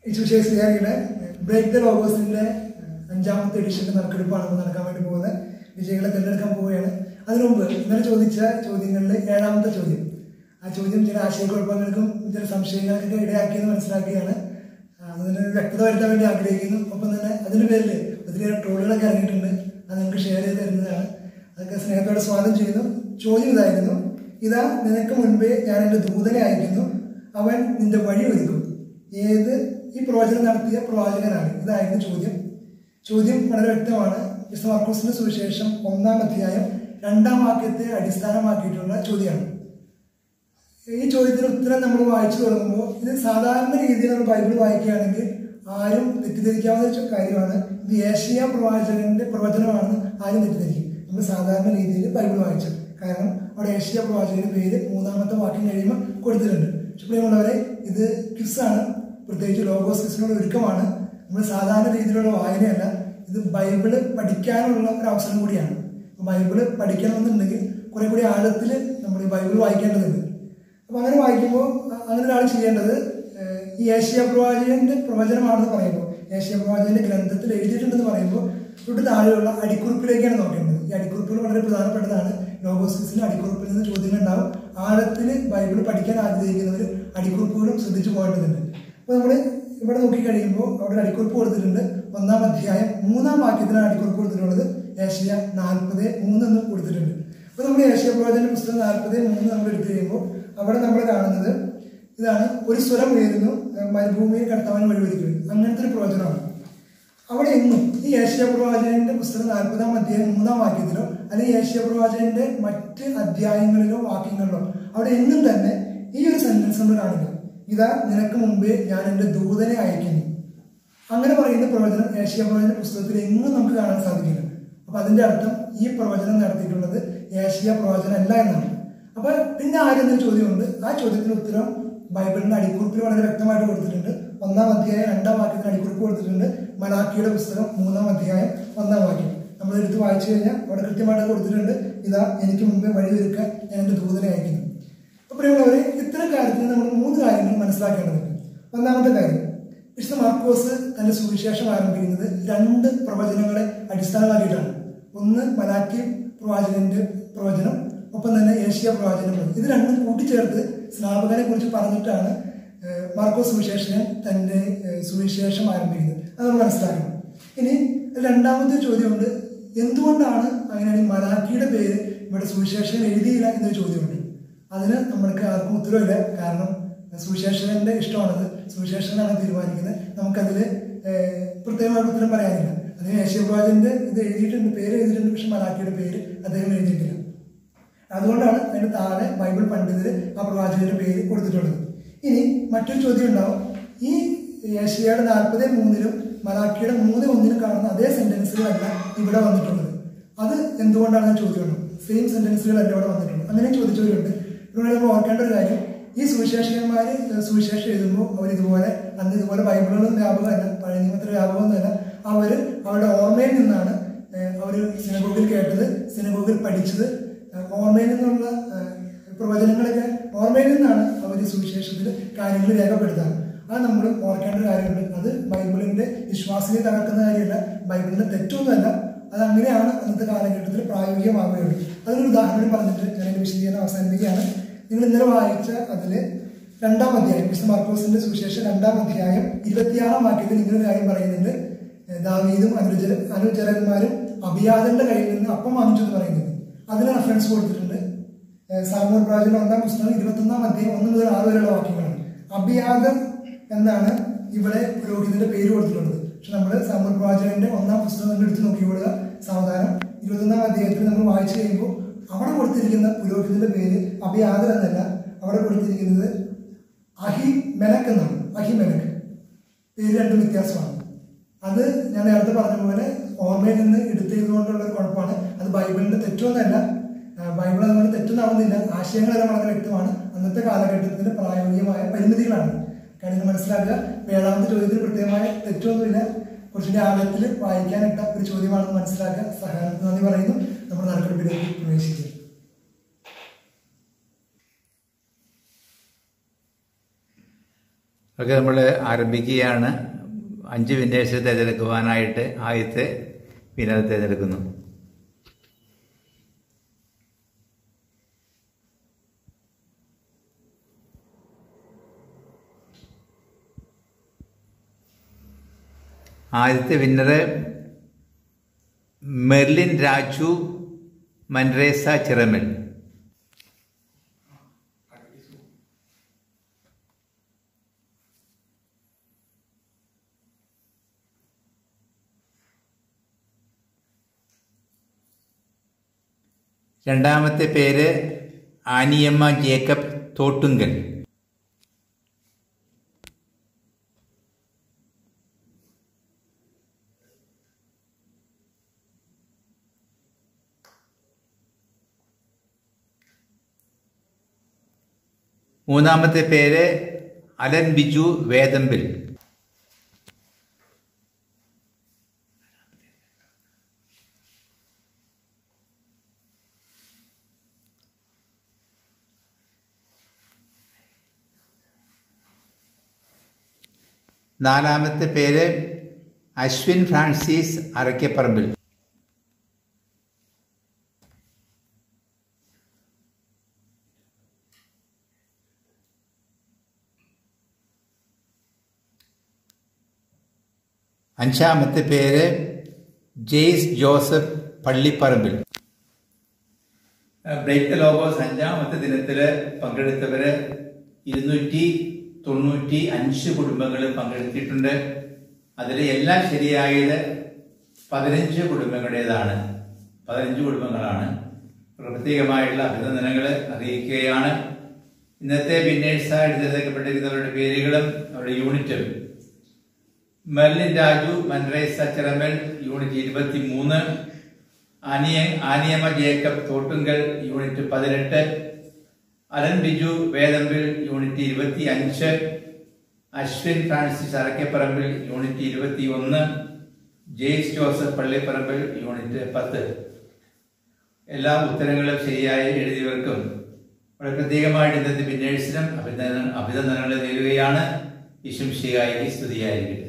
ഇച്ചുശേഷ സിയാരിയുടെ break the ലോഗോസിന്റെ അഞ്ചാമത്തെ എഡിഷന്റെ നറുക്കെടുപ്പാണ് ഇപ്പോൾ നടക്കാൻ വേണ്ടി പോകുന്നത് വിജയികളെ തിരഞ്ഞെടുക്കാൻ പോവുകയാണ് അതിനു മുമ്പ് ഇന്നലെ ചോദിച്ച ചോദ്യങ്ങളിൽ ഏഴാമത്തെ ചോദ്യം ആ ചോദ്യം ചില ആശയക്കുഴപ്പങ്ങൾക്കും ചില സംശയങ്ങൾക്കൊക്കെ ഇടയാക്കിയെന്ന് മനസ്സിലാക്കുകയാണ് ആ, അതിന് ഒരു വ്യക്തത വരുത്താൻ വേണ്ടി ആഗ്രഹിക്കുന്നു ഒപ്പം തന്നെ അതിന്റെ പേരിൽ ഒത്തിരി ട്രോളുകളൊക്കെ ഇറങ്ങിയിട്ടുണ്ട് അത് നിങ്ങൾക്ക് ഷെയർ ചെയ്ത് തരുന്നതാണ് അതൊക്കെ സ്നേഹത്തോടെ സ്വാഗതം ചെയ്യുന്നു ചോദ്യം ഇതായിരുന്നു ഇതാ നിനക്ക് മുൻപേ ഞാൻ എൻ്റെ ദൂതനെ അയക്കുന്നു അവൻ നിന്റെ വഴി ഒരുക്കും ഏത് ഈ പ്രവചനം നടത്തിയ പ്രവാചകനാണ് ഇതായിരുന്നു ചോദ്യം ചോദ്യം വളരെ വ്യക്തമാണ് വിശുദ്ധ മാർക്കോസിന്റെ സുവിശേഷം ഒന്നാം അധ്യായം രണ്ടാം വാക്യത്തെ അടിസ്ഥാനമാക്കിയിട്ടുള്ള ചോദ്യമാണ് ഈ ചോദ്യത്തിന് ഉത്തരം നമ്മൾ വായിച്ചു തുടങ്ങുമ്പോൾ ഇത് സാധാരണ രീതിയിൽ നമ്മൾ ബൈബിൾ വായിക്കുകയാണെങ്കിൽ ആരും തെറ്റിദ്ധരിക്കാവുന്ന ഒരു കാര്യമാണ് ഇത് ഏഷ്യ പ്രവാചകന്റെ പ്രവചനമാണെന്ന് ആരും തെറ്റിദ്ധരിക്കും നമ്മൾ സാധാരണ രീതിയിൽ ബൈബിൾ വായിച്ചു കാരണം അവിടെ ഏഷ്യ പ്രവാചകന്റെ പേര് മൂന്നാമത്തെ വാക്യം കഴിയുമ്പോൾ കൊടുത്തിട്ടുണ്ട് പക്ഷെ പ്രിയമുള്ളവരെ ഇത് ക്വിസാണ് പ്രത്യേകിച്ച് ലോഗോസ് ക്വിസിനോട് ഒരുക്കമാണ് നമ്മൾ സാധാരണ രീതിയിലുള്ള വായനയല്ല ഇത് ബൈബിള് പഠിക്കാനുള്ള ഒരു അവസരം കൂടിയാണ് അപ്പൊ ബൈബിള് പഠിക്കണമെന്നുണ്ടെങ്കിൽ കുറെ കൂടി ആഴത്തിൽ നമ്മൾ ഈ ബൈബിൾ വായിക്കേണ്ടതുണ്ട് അപ്പൊ അങ്ങനെ വായിക്കുമ്പോൾ അ- അങ്ങനെ ഒരാൾ ചെയ്യേണ്ടത് ഏഹ്, ഈ ഏഷ്യ പ്രവാചകന്റെ പ്രവചനമാണെന്ന് പറയുമ്പോൾ ഏഷ്യ പ്രവാചകന്റെ ഗ്രന്ഥത്തിൽ എഴുതിയിട്ടുണ്ടെന്ന് പറയുമ്പോൾ തൊട്ട് താഴെയുള്ള അടിക്കുറിപ്പിലേക്കാണ് നോക്കേണ്ടത് ഈ അടിക്കുറിപ്പുകൾ വളരെ പ്രധാനപ്പെട്ടതാണ് ലോഗോസിസിന്റെ അടിക്കുറിപ്പിൽ നിന്ന് ചോദ്യങ്ങൾ ഉണ്ടാവും ആഴത്തിൽ ബൈബിൾ പഠിക്കാൻ ആഗ്രഹിക്കുന്നവർ അടിക്കുറിപ്പുകളും ശ്രദ്ധിച്ചു പോകേണ്ടതുണ്ട് അപ്പൊ നമ്മൾ ഇവിടെ നോക്കി കഴിയുമ്പോൾ അവിടെ ഒരു അടിക്കുറിപ്പ് കൊടുത്തിട്ടുണ്ട് ഒന്നാം അധ്യായം മൂന്നാം വാക്യത്തിലാണ് അടിക്കുറിപ്പ് കൊടുത്തിട്ടുള്ളത് ഏഷ്യ നാൽപ്പത് മൂന്ന് എന്ന് കൊടുത്തിട്ടുണ്ട് അപ്പൊ നമ്മൾ ഏഷ്യ പ്രവചന പുസ്തകം നാൽപ്പത് മൂന്ന് നമ്മൾ എടുത്തു കഴിയുമ്പോൾ അവിടെ നമ്മൾ കാണുന്നത് ഇതാണ് ഒരു സ്വരം ഉയരുന്നു ഏഹ് മരുഭൂമിയിൽ കടത്താൻ വഴിവരിക്കുന്നു അങ്ങനത്തെ ഒരു പ്രവചനമാണ് അവിടെ എങ്ങും ഈ ഏഷ്യ പ്രവാചകന്റെ പുസ്തകം നാൽപ്പതാം അധ്യായം മൂന്നാം വാക്യത്തിലോ അല്ലെങ്കിൽ ഏഷ്യ പ്രവാചകന്റെ മറ്റ് അധ്യായങ്ങളിലോ വാക്യങ്ങളിലോ അവിടെ എങ്ങും തന്നെ ഈ ഒരു സെന്റൻസ് നമ്മൾ കാണില്ല ഇതാ നിനക്ക് മുമ്പേ ഞാൻ എൻ്റെ ദൂതനെ അയക്കുന്നു അങ്ങനെ പറയുന്ന പ്രവചനം ഏഷ്യ പ്രവചന പുസ്തകത്തിൽ എങ്ങും നമുക്ക് കാണാൻ സാധിക്കില്ല അപ്പൊ അതിന്റെ അർത്ഥം ഈ പ്രവചനം നടത്തിയിട്ടുള്ളത് ഏഷ്യ പ്രവചനം അല്ല എന്നാണ് അപ്പൊ പിന്നെ ആരെന്നൊരു ചോദ്യമുണ്ട് ആ ചോദ്യത്തിന് ഉത്തരം ബൈബിളിന്റെ അടിക്കുറിപ്പിൽ വളരെ വ്യക്തമായിട്ട് കൊടുത്തിട്ടുണ്ട് ഒന്നാം അധ്യായം രണ്ടാം വാക്യത്തിന് അടിക്കുറിപ്പ് കൊടുത്തിട്ടുണ്ട് മലാക്കിയുടെ പുസ്തകം മൂന്നാം അധ്യായം ഒന്നാം വാക്യം നമ്മൾ എടുത്ത് വായിച്ചു കഴിഞ്ഞാൽ അവിടെ കൃത്യമായിട്ട് കൊടുത്തിട്ടുണ്ട് ഇതാ എനിക്ക് മുമ്പേ വഴിയൊരുക്കാൻ ഞാൻ എൻ്റെ ദൂതനെ അയക്കുന്നു അപ്പൊ പ്രിയമുള്ളവരെ ഇത്തരം കാര്യത്തിൽ നമ്മൾ മൂന്ന് കാര്യങ്ങൾ മനസ്സിലാക്കേണ്ടതുണ്ട് ഒന്നാമത്തെ കാര്യം വിശുദ്ധ മാർക്കോസ് തന്റെ സുവിശേഷം ആരംഭിക്കുന്നത് രണ്ട് പ്രവചനങ്ങളെ അടിസ്ഥാനമാക്കിയിട്ടാണ് ഒന്ന് മലാക്കി പ്രവാചകന്റെ പ്രവചനം ഒപ്പം തന്നെ ഏഷ്യ പ്രവാചനം ഇത് രണ്ടും കൂട്ടിച്ചേർത്ത് സ്നാപകനെ കുറിച്ച് പറഞ്ഞിട്ടാണ് ഏഹ്, മാർക്കോസ് സുവിശേഷൻ തന്റെ ഏഹ്, സുവിശേഷം ആരംഭിക്കുന്നത് അത് നമ്മൾ മനസ്സിലാക്കണം ഇനി രണ്ടാമത്തെ ചോദ്യമുണ്ട് എന്തുകൊണ്ടാണ് അങ്ങനെയാണെങ്കിൽ മലാക്കിയുടെ പേര് ഇവിടെ സുവിശേഷം എഴുതിയില്ല എന്നൊരു ചോദ്യമുണ്ട് അതിന് നമ്മൾക്ക് ആർക്കും ഉത്തരവില്ല കാരണം സുവിശേഷകന്റെ ഇഷ്ടമാണത് സുവിശേഷകനാണ് തീരുമാനിക്കുന്നത് നമുക്കതിൽ പ്രത്യേകമായിട്ട് ഉത്തരം പറയാനില്ല അതിന് യേശുപ്രവാചന്റെ ഇത് എഴുതിയിട്ടുണ്ട് പേര് എഴുതിയിട്ടുണ്ട് പക്ഷെ മലാഖിയുടെ പേര് അദ്ദേഹം എഴുതിയിട്ടില്ല അതുകൊണ്ടാണ് അതിന്റെ താഴെ ബൈബിൾ പണ്ഡിതര് ആ പ്രവാചകന്റെ പേര് കൊടുത്തിട്ടുള്ളത് ഇനി മറ്റൊരു ചോദ്യം ഉണ്ടാവും ഈ ഏഷ്യയുടെ നാൽപ്പത് മൂന്നിലും മലാഖിയുടെ മൂന്ന് ഒന്നിലും കാണുന്ന അതേ സെന്റൻസുകളല്ല ഇവിടെ വന്നിട്ടുള്ളത് അത് എന്തുകൊണ്ടാണ് ചോദ്യമുണ്ട് സെയിം സെന്റൻസുകളല്ല ഇവിടെ വന്നിട്ടുള്ളത് അങ്ങനെ ചോദിച്ചവരുണ്ട് ഇവിടെ നമ്മൾ ഓർക്കേണ്ട ഒരു കാര്യം ഈ സുവിശേഷകന്മാർ സുവിശേഷം എഴുതുമ്പോൾ അവർ ഇതുപോലെ അന്ന് ഇതുപോലെ ബൈബിളുകളും വ്യാപകമല്ല പഴയ നിയമത്തിലെ വ്യാപകമൊന്നുമല്ല അവർ അവരുടെ ഓർമ്മയിൽ നിന്നാണ് അവർ സിനഗോഗിൽ കേട്ടത് സിനഗോഗിൽ പഠിച്ചത് ഏഹ് ഓർമ്മയിൽ നിന്നുള്ള ഏഹ് പ്രവചനങ്ങളൊക്കെ ഓർമ്മയിൽ നിന്നാണ് അവർ സുവിശേഷത്തിൽ കാര്യങ്ങൾ രേഖപ്പെടുത്താറ് അത് നമ്മൾ ഓർക്കേണ്ട ഒരു കാര്യമുണ്ട് അത് ബൈബിളിന്റെ വിശ്വാസിനെ തകർക്കുന്ന കാര്യമല്ല ബൈബിളിന്റെ തെറ്റൊന്നുമല്ല അത് അങ്ങനെയാണ് അന്നത്തെ കാലഘട്ടത്തിൽ പ്രായോഗികമാവുകയുള്ളൂ അതിനൊരു ഉദാഹരണം പറഞ്ഞിട്ട് ഞാൻ എൻ്റെ വിശദീകരണം അവസാനിപ്പിക്കുകയാണ് നിങ്ങൾ ഇന്നലെ വായിച്ച അതില് രണ്ടാം അധ്യായം വിശുദ്ധ മാർക്കോസിന്റെ സുവിശേഷം രണ്ടാം അധ്യായം ഇരുപത്തിയാറാം വാക്യത്തിൽ ഇങ്ങനൊരു കാര്യം പറയുന്നുണ്ട് ഏഹ് ദാവീദും അനുചര അനുചരന്മാരും അഭിയാദന്റെ കയ്യിൽ നിന്ന് അപ്പം വാങ്ങിച്ചു എന്ന് പറയുന്നുണ്ട് അതിന് റെഫറൻസ് കൊടുത്തിട്ടുണ്ട് ഏഹ് സാമൂൽ പ്രാചീന ഒന്നാം പുസ്തകം ഇരുപത്തൊന്നാം അധ്യായം ഒന്ന് മുതൽ ആറ് വരെയുള്ള വാക്യങ്ങളാണ് അഭിയാദം എന്നാണ് ഇവിടെ പുരോഹിതന്റെ പേര് കൊടുത്തിട്ടുള്ളത് പക്ഷെ നമ്മൾ സാമൂൽ പ്രവാചകന്റെ ഒന്നാം പുസ്തകം നമ്മൾ എടുത്ത് നോക്കിക്കൊള്ളുക സാവധാനം ഇരുപത്തൊന്നാം അധ്യായത്തിൽ നമ്മൾ വായിച്ചു കഴിയുമ്പോൾ അവിടെ കൊടുത്തിരിക്കുന്ന പുരോഹിതന്റെ പേര് അഭിയാദർ എന്നല്ല അവിടെ കൊടുത്തിരിക്കുന്നത് അഹി മെലക് എന്നാണ് അഹി മെലക് പേര് രണ്ടും വ്യത്യാസമാണ് അത് ഞാൻ നേരത്തെ പറഞ്ഞ പോലെ ഓർമ്മയിൽ നിന്ന് എടുത്തതുകൊണ്ടുള്ള ഒരു കുഴപ്പമാണ് അത് ബൈബിളിന്റെ തെറ്റൊന്നുമല്ല ആ, ബൈബിൾ അതുകൊണ്ട് തെറ്റൊന്നാവുന്നില്ല ആശയങ്ങളെല്ലാം വളരെ വ്യക്തമാണ് അന്നത്തെ കാലഘട്ടത്തിന്റെ പ്രായോഗികമായ പരിമിതികളാണ് കാര്യം മനസ്സിലാക്കുക ഇപ്പൊ ഏഴാമത്തെ ചോദ്യത്തിന് പ്രത്യേകമായ തെറ്റൊന്നുമില്ല കുറച്ചുകൂടി ആഴത്തിൽ വായിക്കാനിട്ട ഒരു ചോദ്യമാണെന്ന് മനസ്സിലാക്കുക സഹകരണത്തിന് നന്ദി പറയുന്നു നമ്മൾ നറുക്കെടുപ്പിലേക്ക് പ്രവേശിക്കുക ഒക്കെ നമ്മൾ ആരംഭിക്കുകയാണ് അഞ്ച് വിന്നേഴ്സ് തിരഞ്ഞെടുക്കുവാനായിട്ട് ആദ്യത്തെ വിനർ തിരഞ്ഞെടുക്കുന്നു ആദ്യത്തെ വിന്നറ് മെർലിൻ രാജു മൻറേസ ചിറമൽ രണ്ടാമത്തെ പേര് ആനിയമ്മ ജേക്കബ് തോട്ടുങ്കൽ മൂന്നാമത്തെ പേര് അലൻ ബിജു വേദമ്പിൽ നാലാമത്തെ പേര് അശ്വിൻ ഫ്രാൻസിസ് അറയ്ക്കപ്പറമ്പിൽ അഞ്ചാമത്തെ പേര് ജെയ്സ് ജോസഫ് പള്ളിപ്പറമ്പിൽ ബ്രേക്ക് ലോഗോസ് അഞ്ചാമത്തെ ദിനത്തില് പങ്കെടുത്തവര് ഇരുന്നൂറ്റി തൊണ്ണൂറ്റി അഞ്ച് കുടുംബങ്ങൾ പങ്കെടുത്തിട്ടുണ്ട് അതിൽ എല്ലാം ശരിയായത് പതിനഞ്ച് കുടുംബങ്ങളുടേതാണ് പതിനഞ്ച് കുടുംബങ്ങളാണ് പ്രത്യേകമായിട്ടുള്ള അഭിനന്ദനങ്ങൾ അറിയിക്കുകയാണ് ഇന്നത്തെ വിന്നേഴ്സായിട്ട് തിരഞ്ഞെടുക്കപ്പെട്ടിരിക്കുന്നവരുടെ പേരുകളും അവരുടെ യൂണിറ്റും മെർലിൻ രാജു മൻറേസ ചിറമൽ യൂണിറ്റ് ഇരുപത്തി മൂന്ന് ആനിയ ആനിയമ ജേക്കബ് തോട്ടുങ്കൽ യൂണിറ്റ് പതിനെട്ട് അലൻ ബിജു വേദമ്പിൽ യൂണിറ്റ് ഇരുപത്തി അഞ്ച് അശ്വിൻ ഫ്രാൻസിസ് അറക്കപ്പറമ്പിൽ യൂണിറ്റ് ഇരുപത്തി ഒന്ന് ജെയ്സ് ജോസഫ് പള്ളിപ്പറമ്പിൽ യൂണിറ്റ് പത്ത് എല്ലാ ഉത്തരങ്ങളും ശരിയായി എഴുതിയവർക്കും വളരെ പ്രത്യേകമായിട്ട് ഇന്നത്തെ വിന്നേഴ്സിനും അഭിനന്ദന അഭിനന്ദനങ്ങൾ നേരുകയാണ് വിശംശിയായി സ്തുതിയായിരിക്കട്ടെ